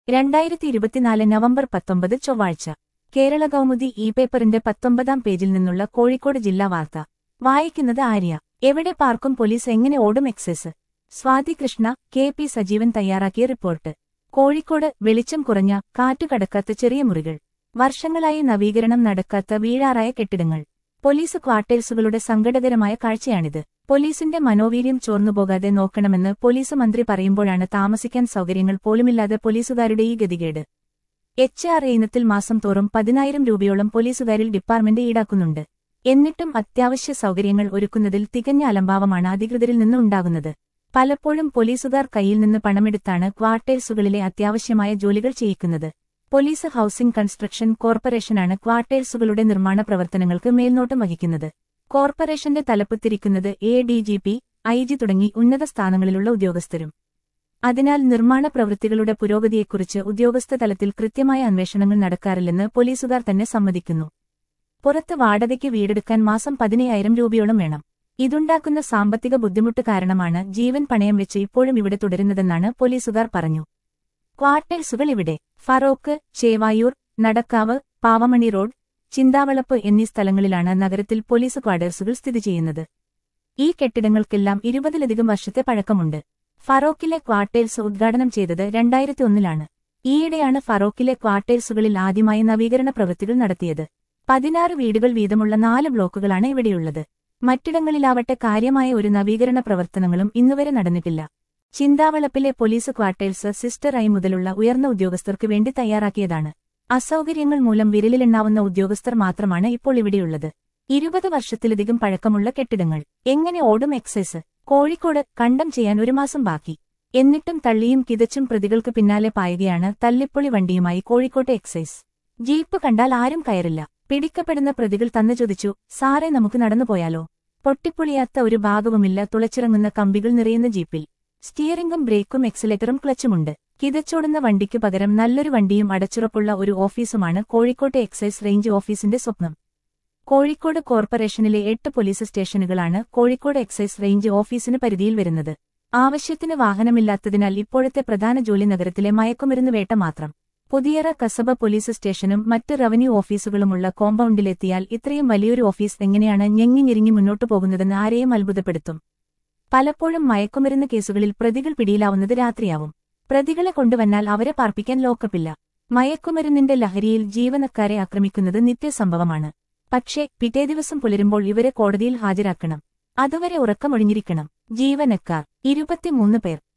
രണ്ടായിരത്തി ഇരുപത്തിനാല് നവംബർ പത്തൊമ്പത് ചൊവ്വാഴ്ച കേരള കൗമുദി ഇ പേപ്പറിന്റെ പത്തൊമ്പതാം പേജിൽ നിന്നുള്ള കോഴിക്കോട് ജില്ലാ വാർത്ത വായിക്കുന്നത് ആര്യ എവിടെ പാർക്കും പോലീസ് എങ്ങനെ ഓടും excise Swathi Krishna K P Sajeevan തയ്യാറാക്കിയ റിപ്പോർട്ട് കോഴിക്കോട് വെളിച്ചം കുറഞ്ഞ കാറ്റുകടക്കാത്ത ചെറിയ മുറികൾ വർഷങ്ങളായി നവീകരണം നടക്കാത്ത വീഴാറായ കെട്ടിടങ്ങൾ പോലീസ് ക്വാർട്ടേഴ്സുകളുടെ സങ്കടകരമായ കാഴ്ചയാണിത് പോലീസിന്റെ മനോവീര്യം ചോർന്നുപോകാതെ നോക്കണമെന്ന് പോലീസ് മന്ത്രി പറയുമ്പോഴാണ് താമസിക്കാൻ സൗകര്യങ്ങൾ പോലുമില്ലാതെ പോലീസുകാരുടെ ഈ ഗതികേട് എച്ച് ആർ ഇനത്തിൽ മാസം തോറും പതിനായിരം രൂപയോളം പോലീസുകാരിൽ ഡിപ്പാർട്ട്മെന്റ് ഈടാക്കുന്നുണ്ട് എന്നിട്ടും അത്യാവശ്യ സൗകര്യങ്ങൾ ഒരുക്കുന്നതിൽ തികഞ്ഞ അലംഭാവമാണ് അധികൃതരിൽ നിന്ന് ഉണ്ടാകുന്നത് പലപ്പോഴും പോലീസുകാർ കയ്യിൽ നിന്ന് പണമെടുത്താണ് ക്വാർട്ടേഴ്സുകളിലെ അത്യാവശ്യമായ ജോലികൾ ചെയ്യിക്കുന്നത് പോലീസ് ഹൌസിംഗ് കൺസ്ട്രക്ഷൻ കോർപ്പറേഷനാണ് ക്വാർട്ടേഴ്സുകളുടെ നിർമ്മാണ പ്രവർത്തനങ്ങൾക്ക് മേൽനോട്ടം വഹിക്കുന്നത് കോർപ്പറേഷന്റെ തലപ്പത്തിരിക്കുന്നത് A D G P I G തുടങ്ങി ഉന്നത സ്ഥാനങ്ങളിലുള്ള ഉദ്യോഗസ്ഥരും അതിനാൽ നിർമ്മാണ പ്രവൃത്തികളുടെ പുരോഗതിയെക്കുറിച്ച് ഉദ്യോഗസ്ഥ തലത്തിൽ കൃത്യമായ അന്വേഷണങ്ങൾ നടക്കാറില്ലെന്ന് പോലീസുകാർ തന്നെ സമ്മതിക്കുന്നു പുറത്ത് വാടകയ്ക്ക് വീടെടുക്കാൻ മാസം പതിനയ്യായിരം രൂപയോളം വേണം ഇതുണ്ടാക്കുന്ന സാമ്പത്തിക ബുദ്ധിമുട്ട് കാരണമാണ് ജീവൻ പണയം വെച്ച് ഇപ്പോഴും ഇവിടെ തുടരുന്നതെന്നാണ് പോലീസുകാർ പറഞ്ഞു ക്വാർട്ടേഴ്സുകൾ ഇവിടെ ഫറോക്ക് ചേവായൂർ നടക്കാവ് പാവമണി റോഡ് ചിന്താവളപ്പ് എന്നീ സ്ഥലങ്ങളിലാണ് നഗരത്തിൽ പോലീസ് ക്വാർട്ടേഴ്സുകൾ സ്ഥിതി ചെയ്യുന്നത് ഈ കെട്ടിടങ്ങൾക്കെല്ലാം ഇരുപതിലധികം വർഷത്തെ പഴക്കമുണ്ട് ഫറോക്കിലെ ക്വാർട്ടേഴ്സ് ഉദ്ഘാടനം ചെയ്തത് രണ്ടായിരത്തി ഒന്നിലാണ് ഈയിടെയാണ് ഫറോക്കിലെ ക്വാർട്ടേഴ്സുകളിൽ ആദ്യമായി നവീകരണ പ്രവൃത്തികൾ നടത്തിയത് പതിനാറ് വീടുകൾ വീതമുള്ള നാല് ബ്ലോക്കുകളാണ് ഇവിടെയുള്ളത് മറ്റിടങ്ങളിലാവട്ടെ കാര്യമായ ഒരു നവീകരണ പ്രവർത്തനങ്ങളും ഇന്നുവരെ നടന്നിട്ടില്ല ചിന്താവളപ്പിലെ പോലീസ് ക്വാർട്ടേഴ്സ് സിസ്റ്റർ ഐ മുതലുള്ള ഉയർന്ന ഉദ്യോഗസ്ഥർക്ക് വേണ്ടി തയ്യാറാക്കിയതാണ് അസൗകര്യങ്ങൾ മൂലം വിരലിലെണ്ണാവുന്ന ഉദ്യോഗസ്ഥർ മാത്രമാണ് ഇപ്പോൾ ഇവിടെയുള്ളത് ഇരുപത് വർഷത്തിലധികം പഴക്കമുള്ള കെട്ടിടങ്ങൾ എങ്ങനെ ഓടും എക്സൈസ് കോഴിക്കോട് കണ്ടം ചെയ്യാൻ ഒരു മാസം ബാക്കി എന്നിട്ടും തള്ളിയും കിതച്ചും പ്രതികൾക്ക് പിന്നാലെ പായുകയാണ് തല്ലിപ്പൊളി വണ്ടിയുമായി കോഴിക്കോട്ടെ എക്സൈസ് ജീപ്പ് കണ്ടാൽ ആരും കയറില്ല പിടിക്കപ്പെടുന്ന പ്രതികൾ തന്നു ചോദിച്ചു സാറേ നമുക്ക് നടന്നുപോയാലോ പൊട്ടിപ്പൊളിയാത്ത ഒരു ഭാഗവുമില്ല തുളച്ചിറങ്ങുന്ന കമ്പികൾ നിറയുന്ന ജീപ്പിൽ സ്റ്റിയറിംഗും ബ്രേക്കും എക്സിലേറ്ററും ക്ലച്ചുമുണ്ട് കിതച്ചോടുന്ന വണ്ടിക്ക് പകരം നല്ലൊരു വണ്ടിയും അടച്ചുറപ്പുള്ള ഒരു ഓഫീസുമാണ് കോഴിക്കോട്ടെ എക്സൈസ് റേഞ്ച് ഓഫീസിന്റെ സ്വപ്നം കോഴിക്കോട് കോർപ്പറേഷനിലെ എട്ട് പോലീസ് സ്റ്റേഷനുകളാണ് കോഴിക്കോട് എക്സൈസ് റേഞ്ച് ഓഫീസിന് പരിധിയിൽ വരുന്നത് ആവശ്യത്തിന് വാഹനമില്ലാത്തതിനാൽ ഇപ്പോഴത്തെ പ്രധാന ജോലി നഗരത്തിലെ മയക്കുമരുന്ന് വേട്ട മാത്രം പുതിയറ കസബ പോലീസ് സ്റ്റേഷനും മറ്റ് റവന്യൂ ഓഫീസുകളുമുള്ള കോമ്പൗണ്ടിലെത്തിയാൽ ഇത്രയും വലിയൊരു ഓഫീസ് എങ്ങനെയാണ് ഞെങ്ങി ഞെരുങ്ങി മുന്നോട്ടു പോകുന്നതെന്ന് ആരെയും അത്ഭുതപ്പെടുത്തും പലപ്പോഴും മയക്കുമരുന്ന് കേസുകളിൽ പ്രതികൾ പിടിയിലാവുന്നത് രാത്രിയാവും പ്രതികളെ കൊണ്ടുവന്നാൽ അവരെ പാർപ്പിക്കാൻ ലോക്കപ്പില്ല മയക്കുമരുന്നിന്റെ ലഹരിയിൽ ജീവനക്കാരെ ആക്രമിക്കുന്നത് നിത്യസംഭവമാണ് പക്ഷേ പിറ്റേ ദിവസം പുലരുമ്പോൾ ഇവരെ കോടതിയിൽ ഹാജരാക്കണം അതുവരെ ഉറക്കമൊഴിഞ്ഞിരിക്കണം ജീവനക്കാർ ഇരുപത്തിമൂന്ന് പേർ